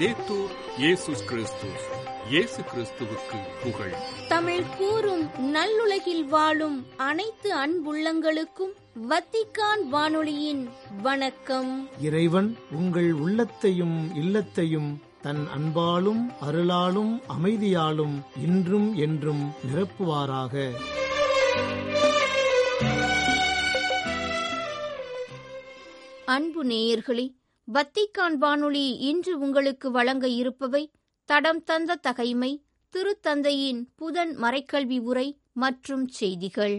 லவ்தேத்தூர் இயேசுஸ் கிறிஸ்துஸ் இயேசு கிறிஸ்துவுக்கு புகழ் தமிழ் கூறும் நல்லுலகில் வாழும் அனைத்து அன்புள்ளங்களுக்கும் வத்திக்கான் வானொலியின் வணக்கம் இறைவன் உங்கள் உள்ளத்தையும் இல்லத்தையும் தன் அன்பாலும் அருளாலும் அமைதியாலும் இன்றும் என்றும் நிரப்புவாராக அன்பு நேயர்களே வத்திக்கான் வானொலி இன்று உங்களுக்கு வழங்க இருப்பவை தடம் தந்த தகைமை திருத்தந்தையின் புதன் மறைக்கல்வி உரை மற்றும் செய்திகள்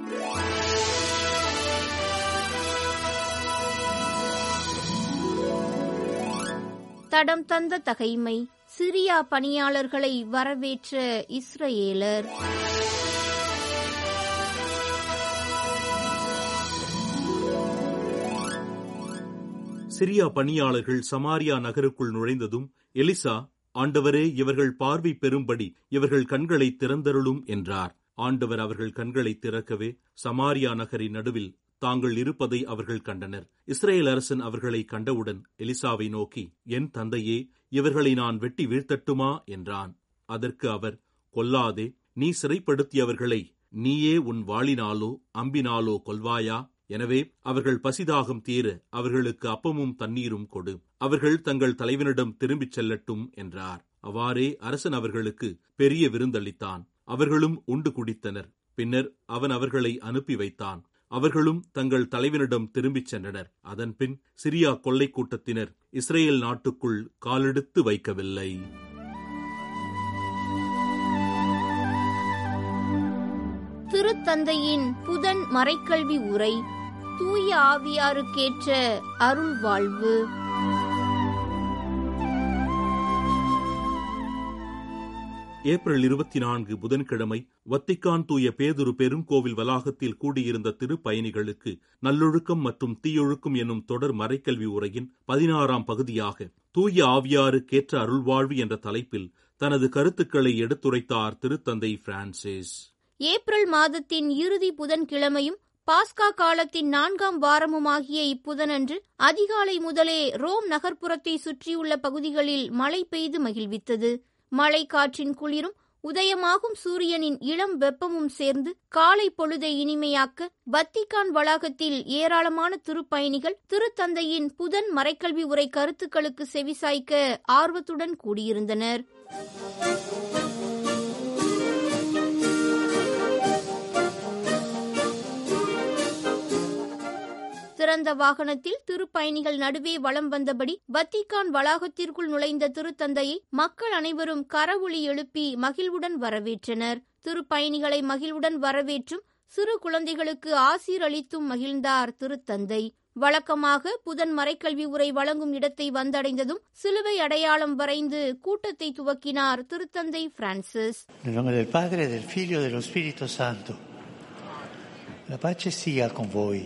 தடம் தந்த தகைமை சிரியா பணியாளர்களை வரவேற்ற இஸ்ரேலர் சிரியா பணியாளர்கள் சமாரியா நகருக்குள் நுழைந்ததும் எலிசா ஆண்டவரே இவர்கள் பார்வை பெறும்படி இவர்கள் கண்களை திறந்தருளும் என்றார் ஆண்டவர் அவர்கள் கண்களை திறக்கவே சமாரியா நகரின் நடுவில் தாங்கள் இருப்பதை அவர்கள் கண்டனர் இஸ்ரேல் அரசன் அவர்களை கண்டவுடன் எலிசாவை நோக்கி என் தந்தையே இவர்களை நான் வெட்டி வீழ்த்தட்டுமா என்றான் அதற்கு அவர் கொல்லாதே நீ சிறைப்படுத்தியவர்களை நீயே உன் வாளினாலோ அம்பினாலோ கொல்வாயா எனவே அவர்கள் பசிதாகம் தீர அவர்களுக்கு அப்பமும் தண்ணீரும் கொடு அவர்கள் தங்கள் தலைவனிடம் திரும்பிச் செல்லட்டும் என்றார் அவ்வாறே அரசன் அவர்களுக்கு பெரிய விருந்தளித்தான் அவர்களும் உண்டு குடித்தனர் பின்னர் அவன் அவர்களை அனுப்பி வைத்தான் அவர்களும் தங்கள் தலைவனிடம் திரும்பிச் சென்றனர் அதன்பின் சிரியா கொள்ளை கூட்டத்தினர் இஸ்ரேல் நாட்டுக்குள் காலெடுத்து வைக்கவில்லை திருத்தந்தையின் புதன் மறைக்கல்வி உரை தூய ஆவியாருக்கேற்ற அருள் வாழ்வு ஏப்ரல் இருபத்தி நான்கு புதன்கிழமை வத்திக்கான் தூய பேதுரு பெருங்கோவில் வளாகத்தில் கூடியிருந்த திருப்பயணிகளுக்கு நல்லொழுக்கம் மற்றும் தீயொழுக்கம் என்னும் தொடர் மறைக்கல்வி உரையின் பதினாறாம் பகுதியாக தூய ஆவியாருக்கேற்ற அருள்வாழ்வு என்ற தலைப்பில் தனது கருத்துக்களை எடுத்துரைத்தார் திருத்தந்தை பிரான்சிஸ் ஏப்ரல் மாதத்தின் இறுதி புதன்கிழமையும் பாஸ்கா காலத்தின் நான்காம் வாரமுமாகிய இப்புதனன்று அதிகாலை முதலே ரோம் நகர்ப்புறத்தை சுற்றியுள்ள பகுதிகளில் மழை பெய்து மகிழ்வித்தது மழை காற்றின் குளிரும் உதயமாகும் சூரியனின் இளம் வெப்பமும் சேர்ந்து காலை பொழுதை இனிமையாக்க வத்திக்கான் வளாகத்தில் ஏராளமான திருப்பயணிகள் திருத்தந்தையின் புதன் மறைக்கல்வி உரை கருத்துக்களுக்கு செவிசாய்க்க ஆர்வத்துடன் கூடியிருந்தனர் திறந்த வாகனத்தில் திருப்பயணிகள் நடுவே வலம் வந்தபடி வத்திக்கான் வளாகத்திற்குள் நுழைந்த திருத்தந்தையை மக்கள் அனைவரும் கரவொளி எழுப்பி மகிழ்வுடன் வரவேற்றனர் திருப்பயணிகளை மகிழ்வுடன் வரவேற்றும் சிறு குழந்தைகளுக்கு ஆசீர் அளித்தும் மகிழ்ந்தார் திருத்தந்தை வழக்கமாக புதன் மறைக்கல்வி உரை வழங்கும் இடத்தை வந்தடைந்ததும் சிலுவை அடையாளம் வரைந்து கூட்டத்தை துவக்கினார் திருத்தந்தை Francis Nel nome del Padre, del Figlio e dello Spirito Santo. La pace sia con voi.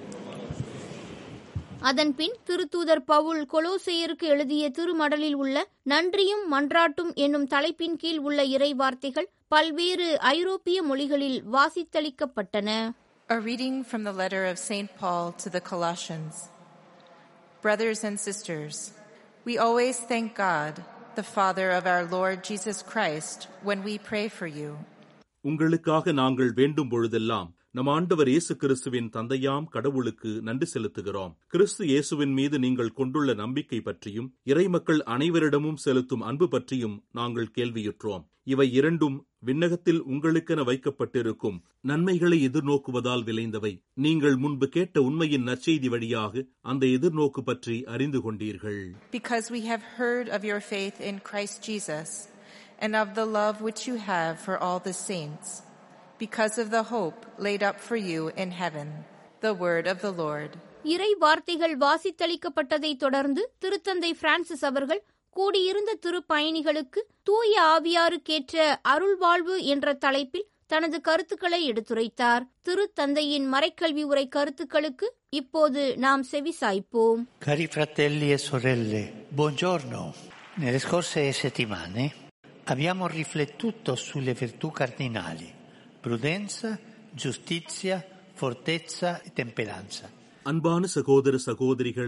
அதன்பின் திருத்தூதர் பவுல் கொலோசேயருக்கு எழுதிய திருமடலில் உள்ள நன்றியும் மன்றாட்டும் என்னும் தலைப்பின் கீழ் உள்ள இறை வார்த்தைகள் பல்வேறு ஐரோப்பிய மொழிகளில் வாசித்தளிக்கப்பட்டன A reading from the letter of St. Paul to the Colossians. Brothers and sisters, we always thank God, the Father of our Lord Jesus Christ, when we pray for you. உங்களுக்காக நாங்கள் வேண்டும் பொழுதெல்லாம் நம் ஆண்டவர் இயேசு கிறிஸ்துவின் தந்தையாம் கடவுளுக்கு நன்றி செலுத்துகிறோம் கிறிஸ்து இயேசுவின் மீது நீங்கள் கொண்டுள்ள நம்பிக்கை பற்றியும் இறைமக்கள் அனைவரிடமும் செலுத்தும் அன்பு பற்றியும் நாங்கள் கேள்வியுற்றோம் இவை இரண்டும் விண்ணகத்தில் உங்களுக்கென வைக்கப்பட்டிருக்கும் நன்மைகளை எதிர்நோக்குவதால் விளைந்தவை நீங்கள் முன்பு கேட்ட உண்மையின் நற்செய்தி வழியாக அந்த எதிர்நோக்கு பற்றி அறிந்து கொண்டீர்கள் Because we have heard of your faith in Christ Jesus and of the love which you have for all the saints, because of the hope laid up for you in heaven. The word of the Lord. இறை வார்த்தைகள் வாசித்தளிக்கப்பட்டதைத் தொடர்ந்து திருத்தந்தை Francis அவர்கள் கூடியிருந்த திருப்பயணிகளுக்கு தூய ஆவியாருக்கேற்ற அருள்வாழ்வு என்ற தலைப்பில் தனது கருத்துக்களை எடுத்துரைத்தார் திருத்தந்தையின் மறைக்கல்வி உரை கருத்துக்களுக்கு இப்போது நாம் செவிசாய்ப்போம் Cari fratelli e sorelle, buongiorno. Nelle scorse settimane abbiamo riflettuto sulle virtù cardinali, prudenza, giustizia, fortezza e temperanza. அன்பான சகோதர சகோதரிகளே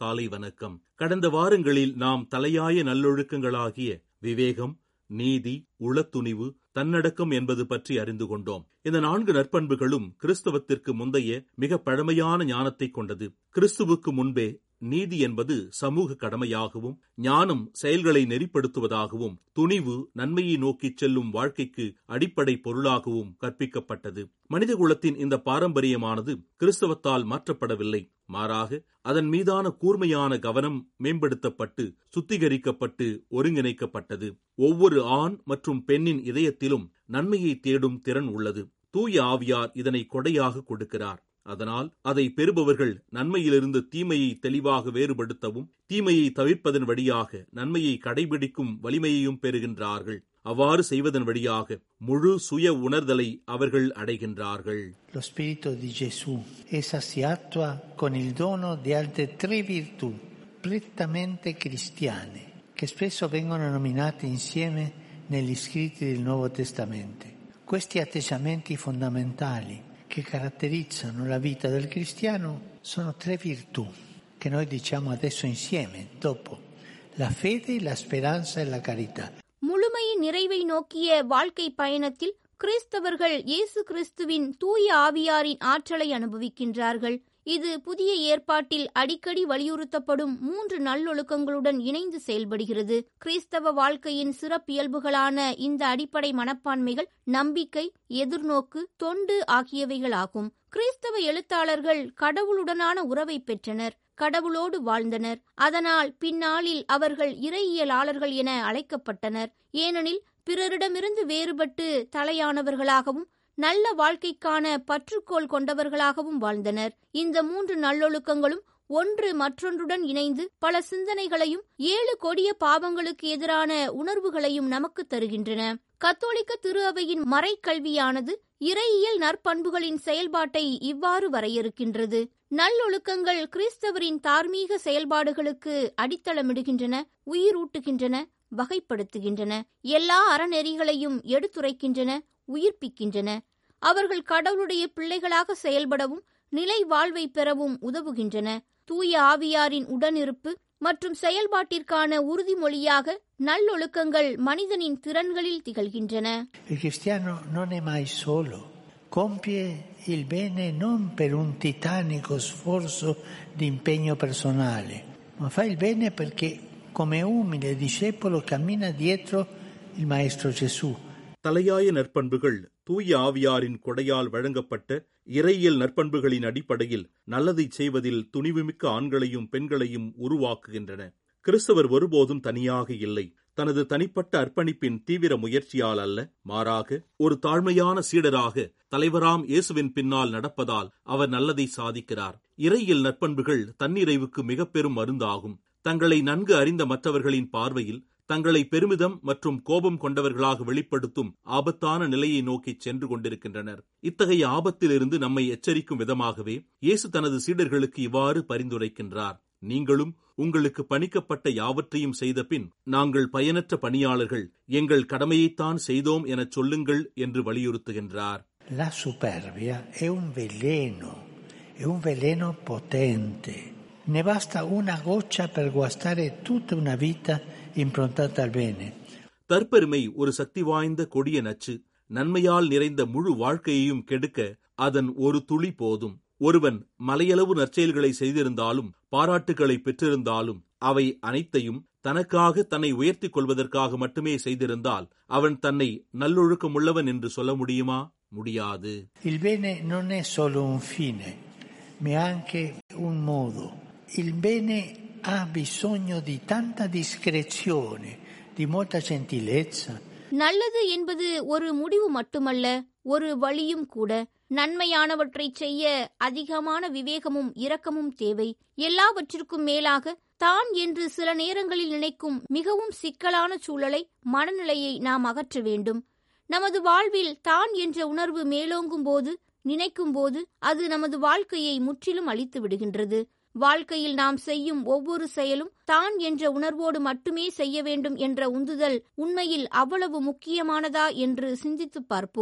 காலை வணக்கம் கடந்த வாரங்களில் நாம் தலையாய நல்லொழுக்கங்களாகிய விவேகம் நீதி உளத்துணிவு தன்னடக்கம் என்பது பற்றி அறிந்து கொண்டோம் இந்த நான்கு நற்பண்புகளும் கிறிஸ்தவத்திற்கு முந்தைய மிக பழமையான ஞானத்தை கொண்டது கிறிஸ்துவுக்கு முன்பே நீதி என்பது சமூக கடமையாகவும் ஞானம் செயல்களை நெறிப்படுத்துவதாகவும் துணிவு நன்மையை நோக்கிச் செல்லும் வாழ்க்கைக்கு அடிப்படை பொருளாகவும் கற்பிக்கப்பட்டது மனிதகுலத்தின் இந்த பாரம்பரியமானது கிறிஸ்தவத்தால் மாற்றப்படவில்லை மாறாக அதன் மீதான கூர்மையான கவனம் மேம்படுத்தப்பட்டு சுத்திகரிக்கப்பட்டு ஒருங்கிணைக்கப்பட்டது ஒவ்வொரு ஆண் மற்றும் பெண்ணின் இதயத்திலும் நன்மையை தேடும் திறன் உள்ளது தூய ஆவியார் இதனை கொடையாக கொடுக்கிறார் அதனால் அதை பெறுபவர்கள் நன்மையிலிருந்து தீமையை தெளிவாக வேறுபடுத்தவும் தீமையை தவிர்ப்பதன் வழியாக நன்மையை கடைபிடிக்கும் வலிமையையும் பெறுகின்றார்கள் அவ்வாறு செய்வதன் வழியாக முழு சுய உணர்தலை அவர்கள் அடைகின்றார்கள் Lo Spirito di Gesù essa si attua con il dono di altre tre virtù prettamente cristiane, che spesso vengono nominate insieme negli scritti del Nuovo Testamento. Questi atteggiamenti fondamentali che caratterizzano la vita del cristiano sono tre virtù che noi diciamo adesso insieme, dopo, la fede, la speranza e la carità. முழுமையின் நிறைவை நோக்கிய வாழ்க்கை பயணத்தில் கிறிஸ்தவர்கள் இயேசு கிறிஸ்துவின் தூய ஆவியாரின் ஆற்றலை அனுபவிக்கின்றார்கள் இது புதிய ஏற்பாட்டில் அடிக்கடி வலியுறுத்தப்படும் மூன்று நல்லொழுக்கங்களுடன் இணைந்து செயல்படுகிறது கிறிஸ்தவ வாழ்க்கையின் சிறப்பியல்புகளான இந்த அடிப்படை மனப்பான்மைகள் நம்பிக்கை எதிர்நோக்கு தொண்டு ஆகியவைகளாகும் கிறிஸ்தவ எழுத்தாளர்கள் கடவுளுடனான உறவை பெற்றனர் கடவுளோடு வாழ்ந்தனர் அதனால் பின்னாளில் அவர்கள் இறையியலாளர்கள் என அழைக்கப்பட்டனர் ஏனெனில் பிறரிடமிருந்து வேறுபட்டு தலையானவர்களாகவும் நல்ல வாழ்க்கைக்கான பற்றுக்கோள் கொண்டவர்களாகவும் வாழ்ந்தனர் இந்த மூன்று நல்லொழுக்கங்களும் ஒன்று மற்றொன்றுடன் இணைந்து பல சிந்தனைகளையும் ஏழு கொடிய பாவங்களுக்கு எதிரான உணர்வுகளையும் நமக்கு தருகின்றன கத்தோலிக்க திரு அவையின் மறைக்கல்வியானது இறையியல் நற்பண்புகளின் செயல்பாட்டை இவ்வாறு வரையறுக்கின்றது நல்லொழுக்கங்கள் கிறிஸ்தவரின் தார்மீக செயல்பாடுகளுக்கு அடித்தளமிடுகின்றன உயிரூட்டுகின்றன வகைப்படுத்துகின்றன எல்லா அறநெறிகளையும் எடுத்துரைக்கின்றன உயிர்ப்பிக்கின்றன அவர்கள் கடவுளுடைய பிள்ளைகளாக செயல்படவும் நிலை வாழ்வை பெறவும் உதவுகின்றன தூய ஆவியாரின் உடனிருப்பு மற்றும் செயல்பாட்டிற்கான உறுதிமொழியாக நல்லொழுக்கங்கள் மனிதனின் திறன்களில் திகழ்கின்றன Il cristiano non è mai solo, compie il bene non per un titanico sforzo di impegno personale, ma fa il bene perché come umile discepolo cammina dietro il Maestro Gesù. தலையாய நற்பண்புகள் தூய ஆவியாரின் கொடையால் வழங்கப்பட்ட இறையியல் நற்பண்புகளின் அடிப்படையில் நல்லதை செய்வதில் துணிவுமிக்க ஆண்களையும் பெண்களையும் உருவாக்குகின்றன கிறிஸ்தவர் ஒருபோதும் தனியாக இல்லை தனது தனிப்பட்ட அர்ப்பணிப்பின் தீவிர முயற்சியால் அல்ல மாறாக ஒரு தாழ்மையான சீடராக தலைவராம் இயேசுவின் பின்னால் நடப்பதால் அவர் நல்லதை சாதிக்கிறார் இறையியல் நற்பண்புகள் தன்னிறைவுக்கு மிக பெரும் மருந்தாகும் தங்களை நன்கு அறிந்த மற்றவர்களின் பார்வையில் தங்களை பெருமிதம் மற்றும் கோபம் கொண்டவர்களாக வெளிப்படுத்தும் ஆபத்தான நிலையை நோக்கி சென்று கொண்டிருக்கின்றனர் இத்தகைய ஆபத்திலிருந்து நம்மை எச்சரிக்கும் விதமாகவே இயேசு தனது சீடர்களுக்கு இவ்வாறு பரிந்துரைக்கின்றார் நீங்களும் உங்களுக்கு பணிக்கப்பட்ட யாவற்றையும் செய்த பின் நாங்கள் பயனற்ற பணியாளர்கள் எங்கள் கடமையைத்தான் செய்தோம் எனச் சொல்லுங்கள் என்று வலியுறுத்துகின்றார் La superbia è un veleno, è un veleno potente. Ne basta una goccia per guastare tutta una vita improntata al bene. தற்பெருமை ஒரு சக்தி வாய்ந்த கொடிய நச்சு நன்மையால் நிறைந்த முழு வாழ்க்கையையும் கெடுக்க அதன் ஒரு துளி போதும் ஒருவன் மலையளவு நற்செயல்களை செய்திருந்தாலும் பாராட்டுகளை பெற்றிருந்தாலும் அவை அனைத்தையும் தனக்காக தன்னை உயர்த்திக் கொள்வதற்காக மட்டுமே செய்திருந்தால் அவன் தன்னை நல்லொழுக்கமுள்ளவன் என்று சொல்ல முடியுமா முடியாது Il bene non è solo un fine, ma anche un modo. Il bene ha bisogno di tanta discrezione, di molta gentilezza, நல்லது என்பது ஒரு முடிவு மட்டுமல்ல ஒரு வழியும் கூட நன்மையானவற்றை செய்ய அதிகமான விவேகமும் இரக்கமும் தேவை எல்லாவற்றிற்கும் மேலாக தான் என்று சில நேரங்களில் நினைக்கும் மிகவும் சிக்கலான சூழலை மனநிலையை நாம் அகற்ற வேண்டும் நமது வாழ்வில் தான் என்ற உணர்வு மேலோங்கும் போது நினைக்கும் போது அது நமது வாழ்க்கையை முற்றிலும் அழித்து விடுகின்றது வாழ்க்கையில் நாம் செய்யும் ஒவ்வொரு செயலும் தான் என்ற உணர்வோடு மட்டுமே செய்ய வேண்டும் என்ற உந்துதல் உண்மையில் அவ்வளவு முக்கியமானதா என்று சிந்தித்துப் பார்ப்போம்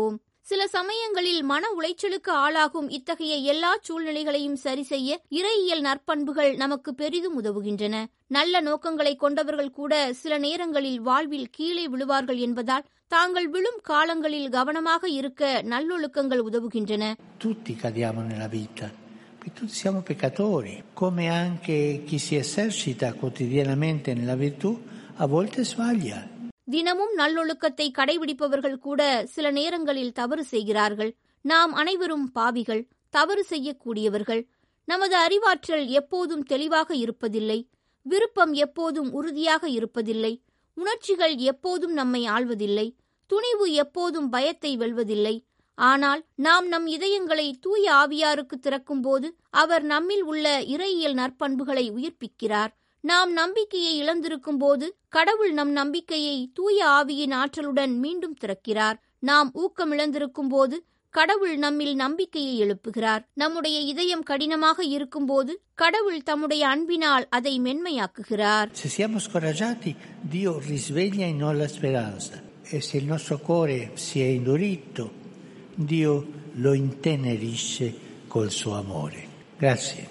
சில சமயங்களில் மன உளைச்சலுக்கு ஆளாகும் இத்தகைய எல்லா சூழ்நிலைகளையும் சரி செய்ய இறையியல் நற்பண்புகள் நமக்கு பெரிதும் உதவுகின்றன நல்ல நோக்கங்களை கொண்டவர்கள் கூட சில நேரங்களில் வாழ்வில் கீழே விழுவார்கள் என்பதால் தாங்கள் விழும் காலங்களில் கவனமாக இருக்க நல்லொழுக்கங்கள் உதவுகின்றன Tutti cadiamo nella vita, perché tutti siamo peccatori, come anche chi si esercita quotidianamente nella virtù a volte sbaglia. தினமும் நல்லொழுக்கத்தை கடைபிடிப்பவர்கள் கூட சில நேரங்களில் தவறு செய்கிறார்கள் நாம் அனைவரும் பாவிகள் தவறு செய்யக்கூடியவர்கள் நமது அறிவாற்றல் எப்போதும் தெளிவாக இருப்பதில்லை விருப்பம் எப்போதும் உறுதியாக இருப்பதில்லை உணர்ச்சிகள் எப்போதும் நம்மை ஆள்வதில்லை துணிவு எப்போதும் பயத்தை வெல்வதில்லை ஆனால் நாம் நம் இதயங்களை தூய ஆவியாருக்கு திறக்கும்போது அவர் நம்மில் உள்ள இறையியல் நற்பண்புகளை உயிர்ப்பிக்கிறார் நாம் நம்பிக்கையை இழந்திருக்கும் போது கடவுள் நம் நம்பிக்கையை தூய ஆவியின் ஆற்றலுடன் மீண்டும் திறக்கிறார் நாம் ஊக்கம் இழந்திருக்கும் போது கடவுள் நம்மில் நம்பிக்கையை எழுப்புகிறார் நம்முடைய இதயம் கடினமாக இருக்கும்போது கடவுள் தம்முடைய அன்பினால் அதை மென்மையாக்குகிறார் Se siamo scoraggiati, Dio risveglia in noi la speranza e se il nostro cuore si è indurito, Dio lo intenerisce col suo amore. Grazie.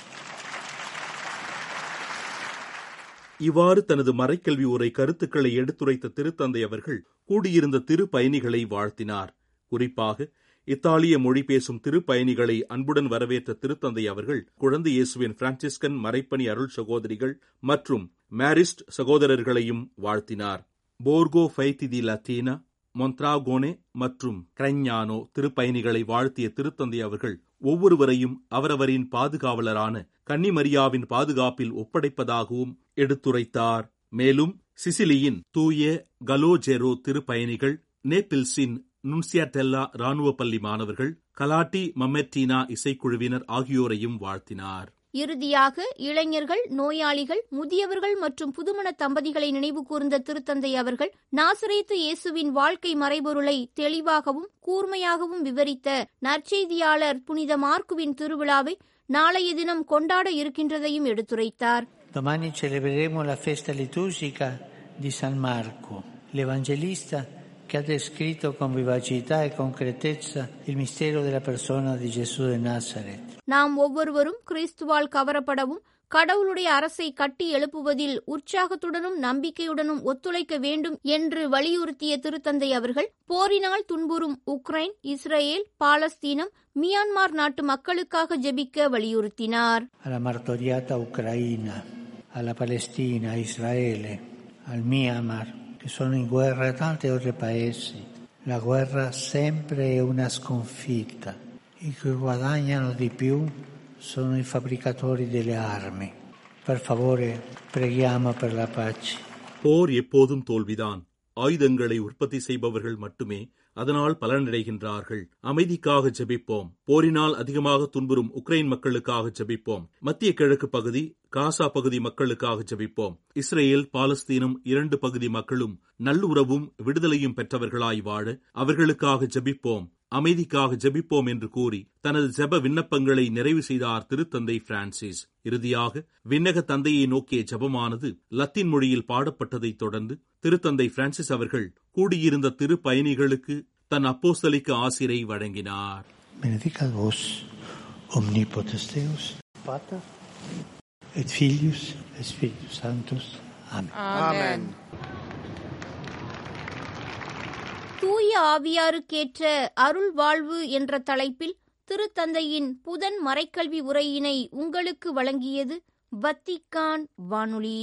இவ்வாறு தனது மறைக்கல்வி உரை கருத்துக்களை எடுத்துரைத்த திருத்தந்தை அவர்கள் கூடியிருந்த திரு பயணிகளை வாழ்த்தினார் குறிப்பாக இத்தாலிய மொழி பேசும் திரு பயணிகளை அன்புடன் வரவேற்ற திருத்தந்தை அவர்கள் குழந்தை இயேசுவின் பிரான்சிஸ்கன் மறைப்பணி அருள் சகோதரிகள் மற்றும் மேரிஸ்ட் சகோதரர்களையும் வாழ்த்தினார் போர்கோ ஃபைத்தி தி லத்தீனா மொன்த்ராகோனே மற்றும் கிரஞ்ஞானோ திருப்பயணிகளை வாழ்த்திய திருத்தந்தை அவர்கள் ஒவ்வொருவரையும் அவரவரின் பாதுகாவலரான கன்னிமரியாவின் பாதுகாப்பில் ஒப்படைப்பதாகவும் எடுத்துரைத்தார் மேலும் சிசிலியின் தூய கலோஜெரோ திருப்பயணிகள் நேபிள்ஸின் நுன்சியாட்டெல்லா ராணுவ பள்ளி மாணவர்கள் கலாட்டி மமெட்டினா இசைக்குழுவினர் ஆகியோரையும் வாழ்த்தினார் இறுதியாக இளைஞர்கள் நோயாளிகள் முதியவர்கள் மற்றும் புதுமண தம்பதிகளை நினைவு கூர்ந்த திருத்தந்தை அவர்கள் நாசரேத்து இயேசுவின் வாழ்க்கை மறைபொருளை தெளிவாகவும் கூர்மையாகவும் விவரித்த நற்செய்தியாளர் புனித மார்க்குவின் திருவிழாவை நாளைய தினம் கொண்டாட இருக்கின்றதையும் எடுத்துரைத்தார் Domani celebreremo la festa liturgica di San Marco, l'Evangelista che ha descritto con vivacità e concretezza il mistero della persona di Gesù di Nazareth. நாம் ஒவ்வொருவரும் கிறிஸ்துவால் கவரப்படவும் கடவுளுடைய அரசை கட்டி எழுப்புவதில் உற்சாகத்துடனும் நம்பிக்கையுடனும் ஒத்துழைக்க வேண்டும் என்று வலியுறுத்திய திருத்தந்தை அவர்கள் போரினால் துன்புறும் உக்ரைன் இஸ்ரேல் பாலஸ்தீனம் மியான்மார் நாட்டு மக்களுக்காக ஜெபிக்க வலியுறுத்தினார் alla martoriata Ucraina, alla Palestina, a Israele, al Myanmar, che sono in guerra tanti altri paesi. La guerra sempre è una sconfitta. I che guadagnano di più sono i fabbricatori delle armi. Per favore, preghiamo per la pace. போர் எப்போதும் தோல்விதான் ஆயுதங்களை உற்பத்தி செய்பவர்கள் மட்டுமே அதனால் பலனடைகின்றார்கள் அமைதிக்காக ஜெபிப்போம் போரினால் அதிகமாக துன்புறும் உக்ரைன் மக்களுக்காக ஜெபிப்போம் மத்திய கிழக்கு பகுதி காசா பகுதி மக்களுக்காக ஜெபிப்போம் இஸ்ரேல் பாலஸ்தீனம் இரண்டு பகுதி மக்களும் நல்லுறவும் விடுதலையும் பெற்றவர்களாய் வாழ அவர்களுக்காக ஜெபிப்போம் அமைதிக்காக ஜெபிப்போம் என்று கூறி தனது ஜெப விண்ணப்பங்களை நிறைவு செய்தார் திருத்தந்தை பிரான்சிஸ் இறுதியாக விண்ணக தந்தையை நோக்கிய ஜெபமானது லத்தீன் மொழியில் பாடப்பட்டதைத் தொடர்ந்து திருத்தந்தை பிரான்சிஸ் அவர்கள் கூடியிருந்த திரு பயணிகளுக்கு தன் அப்போஸ்தலிக்க ஆசிரை வழங்கினார் Benedicat vos, omnipotens Deus, Pater, et Filius, et Spiritus Sanctus. Amen. Amen. தூய ஆவியாருக்கேற்ற அருள் வாழ்வு என்ற தலைப்பில் திருத்தந்தையின் புதன் மறைக்கல்வி உரையினை உங்களுக்கு வழங்கியது வத்திக்கான் வானொலி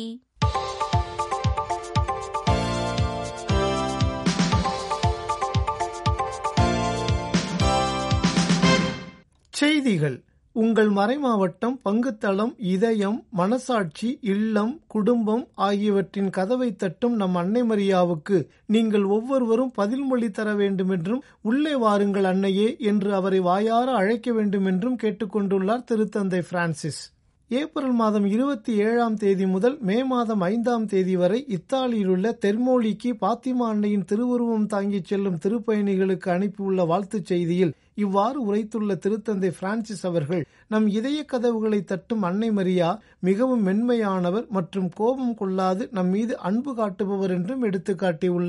செய்திகள் உங்கள் மறைமாவட்டம் பங்குத்தளம் இதயம் மனசாட்சி இல்லம் குடும்பம் ஆகியவற்றின் கதவை தட்டும் நம் அன்னை மரியாவுக்கு நீங்கள் ஒவ்வொருவரும் பதில்மொழி தர வேண்டுமென்றும் உள்ளே வாருங்கள் அன்னையே என்று அவரை வாயார அழைக்க வேண்டுமென்றும் கேட்டுக்கொண்டுள்ளார் திருத்தந்தை பிரான்சிஸ் ஏப்ரல் மாதம் இருபத்தி ஏழாம் தேதி முதல் மே மாதம் ஐந்தாம் தேதி வரை இத்தாலியிலுள்ள தெர்மோலிக்கு பாத்திமா அன்னையின் திருவுருவம் தாங்கிச் செல்லும் திருப்பயணிகளுக்கு அனுப்பியுள்ள வாழ்த்துச் செய்தியில் இவ்வாறு உரைத்துள்ள திருத்தந்தை பிரான்சிஸ் அவர்கள் நம் இதய கதவுகளை தட்டும் அன்னை மரியா மிகவும் மென்மையானவர் மற்றும் கோபம் கொள்ளாது நம் மீது அன்பு காட்டுபவர் என்றும் எடுத்துக்காட்டியுள்ளார்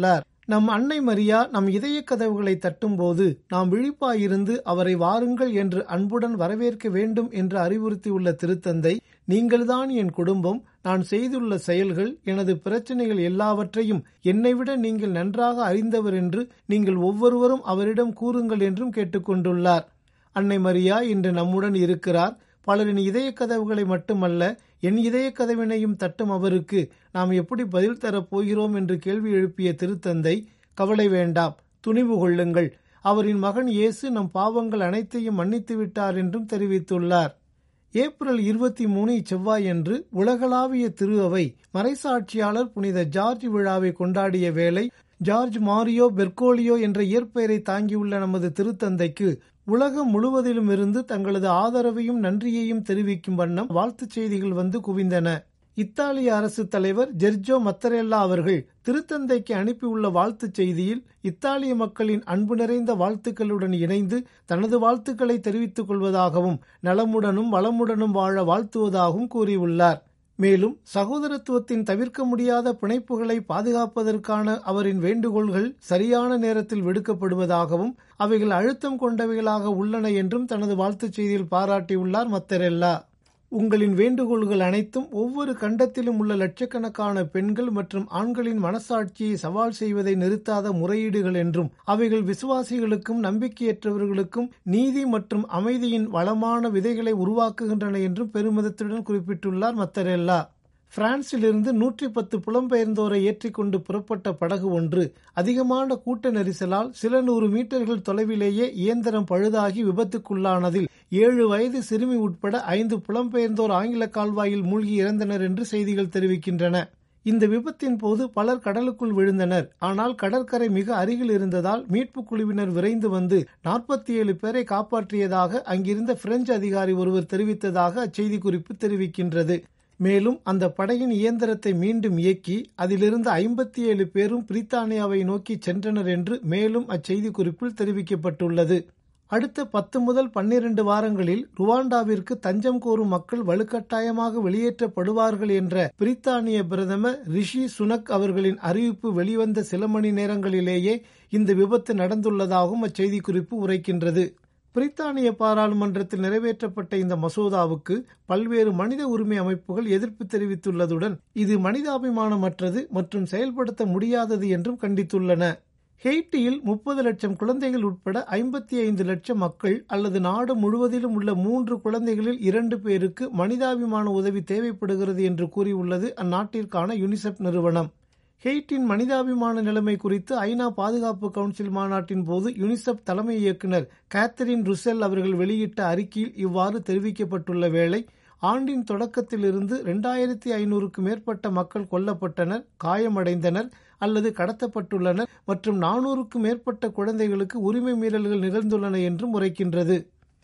நம் அன்னை மரியா நம் இதய கதவுகளை தட்டும்போது நாம் விழிப்பாயிருந்து அவரை வாருங்கள் என்று அன்புடன் வரவேற்க வேண்டும் என்று அறிவுறுத்தியுள்ள திருத்தந்தை நீங்கள்தான் என் குடும்பம் நான் செய்துள்ள செயல்கள் எனது பிரச்சனைகள் எல்லாவற்றையும் என்னை விட நீங்கள் நன்றாக அறிந்தவர் என்று நீங்கள் ஒவ்வொருவரும் அவரிடம் கூறுங்கள் என்றும் கேட்டுக்கொண்டுள்ளார் அன்னை மரியா இன்று நம்முடன் இருக்கிறார் பலரின் இதய கதவுகளை மட்டுமல்ல என் இதய கதவினையும் தட்டும் அவருக்கு நாம் எப்படி பதில் தரப் போகிறோம் என்று கேள்வி எழுப்பிய திருத்தந்தை கவலை வேண்டாம் துணிவு கொள்ளுங்கள் அவரின் மகன் இயேசு நம் பாவங்கள் அனைத்தையும் மன்னித்து விட்டார் என்றும் தெரிவித்துள்ளார் ஏப்ரல் இருபத்தி மூணு செவ்வாயன்று உலகளாவிய திரு அவை மறைசாட்சியாளர் புனித ஜார்ஜ் விழாவை கொண்டாடிய வேளை ஜார்ஜ் மாரியோ பெர்கோலியோ என்ற இயற்பெயரை தாங்கியுள்ள நமது திருத்தந்தைக்கு உலகம் முழுவதிலும் இருந்து தங்களது ஆதரவையும் நன்றியையும் தெரிவிக்கும் வண்ணம் வாழ்த்துச் செய்திகள் வந்து குவிந்தன இத்தாலிய அரசு தலைவர் ஜெர்ஜோ மத்தரெல்லா அவர்கள் திருத்தந்தைக்கு அனுப்பியுள்ள வாழ்த்துச் செய்தியில் இத்தாலிய மக்களின் அன்பு நிறைந்த வாழ்த்துக்களுடன் இணைந்து தனது வாழ்த்துக்களை தெரிவித்துக் கொள்வதாகவும் நலமுடனும் வளமுடனும் வாழ வாழ்த்துவதாகவும் கூறியுள்ளார் மேலும் சகோதரத்துவத்தின் தவிர்க்க முடியாத பிணைப்புகளை பாதுகாப்பதற்கான அவரின் வேண்டுகோள்கள் சரியான நேரத்தில் விடுக்கப்படுவதாகவும் அவைகள் அழுத்தம் கொண்டவைகளாக உள்ளன என்றும் தனது வாழ்த்துச் செய்தியில் பாராட்டியுள்ளார் மத்தரெல்லா உங்களின் வேண்டுகோள்கள் அனைத்தும் ஒவ்வொரு கண்டத்திலும் உள்ள லட்சக்கணக்கான பெண்கள் மற்றும் ஆண்களின் மனசாட்சியை சவால் செய்வதை நிறுத்தாத முறையீடுகள் என்றும் அவைகள் விசுவாசிகளுக்கும் நம்பிக்கையற்றவர்களுக்கும் நீதி மற்றும் அமைதியின் வளமான விதைகளை உருவாக்குகின்றன என்றும் பெருமிதத்துடன் குறிப்பிட்டுள்ளார் மத்தரெல்லா பிரான்சிலிருந்து நூற்றி பத்து புலம்பெயர்ந்தோரை ஏற்றிக்கொண்டு புறப்பட்ட படகு ஒன்று அதிகமான கூட்ட நெரிசலால் சில நூறு மீட்டர்கள் தொலைவிலேயே இயந்திரம் பழுதாகி விபத்துக்குள்ளானதில் ஏழு வயது சிறுமி உட்பட ஐந்து புலம்பெயர்ந்தோர் ஆங்கில கால்வாயில் மூழ்கி இறந்தனர் என்று செய்திகள் தெரிவிக்கின்றன இந்த விபத்தின் போது பலர் கடலுக்குள் விழுந்தனர் ஆனால் கடற்கரை மிக அருகில் இருந்ததால் மீட்புக் குழுவினர் விரைந்து வந்து நாற்பத்தி ஏழு பேரை காப்பாற்றியதாக அங்கிருந்த பிரெஞ்சு அதிகாரி ஒருவர் தெரிவித்ததாக அச்செய்தி குறிப்பு தெரிவிக்கின்றது மேலும் அந்த படையின் இயந்திரத்தை மீண்டும் இயக்கி அதிலிருந்து ஐம்பத்தி ஏழு பேரும் பிரித்தானியாவை நோக்கி சென்றனர் என்று மேலும் அச்செய்தி குறிப்பில் தெரிவிக்கப்பட்டுள்ளது அடுத்த பத்து முதல் பன்னிரண்டு வாரங்களில் ருவாண்டாவிற்கு தஞ்சம் கோரும் மக்கள் வலுக்கட்டாயமாக வெளியேற்றப்படுவார்கள் என்ற பிரித்தானிய பிரதமர் ரிஷி சுனக் அவர்களின் அறிவிப்பு வெளிவந்த சில மணி நேரங்களிலேயே இந்த விபத்து நடந்துள்ளதாகவும் அச்செய்தி குறிப்பு உரைக்கின்றது பிரித்தானிய பாராளுமன்றத்தில் நிறைவேற்றப்பட்ட இந்த மசோதாவுக்கு பல்வேறு மனித உரிமை அமைப்புகள் எதிர்ப்பு தெரிவித்துள்ளதுடன் இது மனிதாபிமானமற்றது மற்றும் செயல்படுத்த முடியாதது என்றும் கண்டித்துள்ளன ஹெய்ட்டியில் முப்பது லட்சம் குழந்தைகள் உட்பட ஐம்பத்தி ஐந்து லட்சம் மக்கள் அல்லது நாடு முழுவதிலும் உள்ள மூன்று குழந்தைகளில் இரண்டு பேருக்கு மனிதாபிமான உதவி தேவைப்படுகிறது என்று கூறியுள்ளது அந்நாட்டிற்கான யுனிசெப் நிறுவனம் ஹெய்ட்டின் மனிதாபிமான நிலைமை குறித்து ஐநா பாதுகாப்பு கவுன்சில் மாநாட்டின் போது யுனிசெப் தலைமை இயக்குநர் கேத்தரின் ருசெல் அவர்கள் வெளியிட்ட அறிக்கையில் இவ்வாறு தெரிவிக்கப்பட்டுள்ள வேளை ஆண்டின் தொடக்கத்திலிருந்து இரண்டாயிரத்தி ஐநூறுக்கு மேற்பட்ட மக்கள் கொல்லப்பட்டனர் காயமடைந்தனர் அல்லது கடத்தப்பட்டுள்ளனர் மற்றும் நானூறுக்கும் மேற்பட்ட குழந்தைகளுக்கு உரிமை மீறல்கள் நிகழ்ந்துள்ளன என்றும் உரைக்கின்றது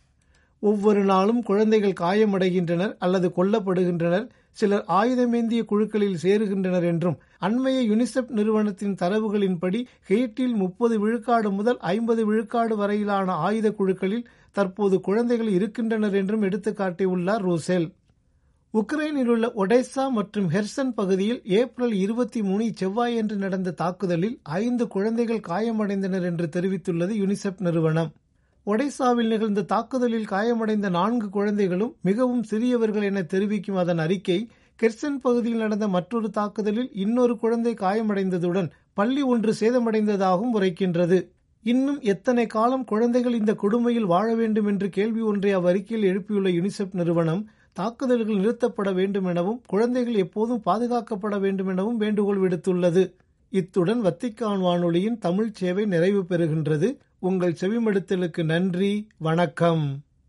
ஒவ்வொரு நாளும் குழந்தைகள் காயமடைகின்றனர் அல்லது கொல்லப்படுகின்றனர் சிலர் ஆயுதமேந்திய குழுக்களில் சேருகின்றனர் என்றும் அண்மைய யுனிசெப் நிறுவனத்தின் தரவுகளின்படி ஹெய்ட்டில் முப்பது விழுக்காடு முதல் ஐம்பது விழுக்காடு வரையிலான ஆயுத குழுக்களில் தற்போது குழந்தைகள் இருக்கின்றனர் என்றும் எடுத்துக்காட்டியுள்ளார் ரூசெல் உக்ரைனில் உள்ள ஒடேசா மற்றும் ஹெர்சன் பகுதியில் ஏப்ரல் இருபத்தி மூணு செவ்வாயன்று நடந்த தாக்குதலில் ஐந்து குழந்தைகள் காயமடைந்தனர் என்று தெரிவித்துள்ளது யுனிசெப் நிறுவனம் ஒடேசாவில் நிகழ்ந்த தாக்குதலில் காயமடைந்த நான்கு குழந்தைகளும் மிகவும் சிறியவர்கள் என தெரிவிக்கும் அதன் அறிக்கை கெர்சன் பகுதியில் நடந்த மற்றொரு தாக்குதலில் இன்னொரு குழந்தை காயமடைந்ததுடன் பள்ளி ஒன்று சேதமடைந்ததாகவும் உரைக்கின்றது இன்னும் எத்தனை காலம் குழந்தைகள் இந்த கொடுமையில் வாழ வேண்டும் என்று கேள்வி ஒன்றை அவ்வறிக்கையில் எழுப்பியுள்ள யுனிசெப் நிறுவனம் தாக்குதல்கள் நிறுத்தப்பட வேண்டும் எனவும் குழந்தைகள் எப்போதும் பாதுகாக்கப்பட வேண்டும் எனவும் வேண்டுகோள் விடுத்துள்ளது இத்துடன் வத்திக்கான் வானொலியின் தமிழ் சேவை நிறைவு பெறுகின்றது உங்கள் செவிமடுத்தலுக்கு நன்றி வணக்கம்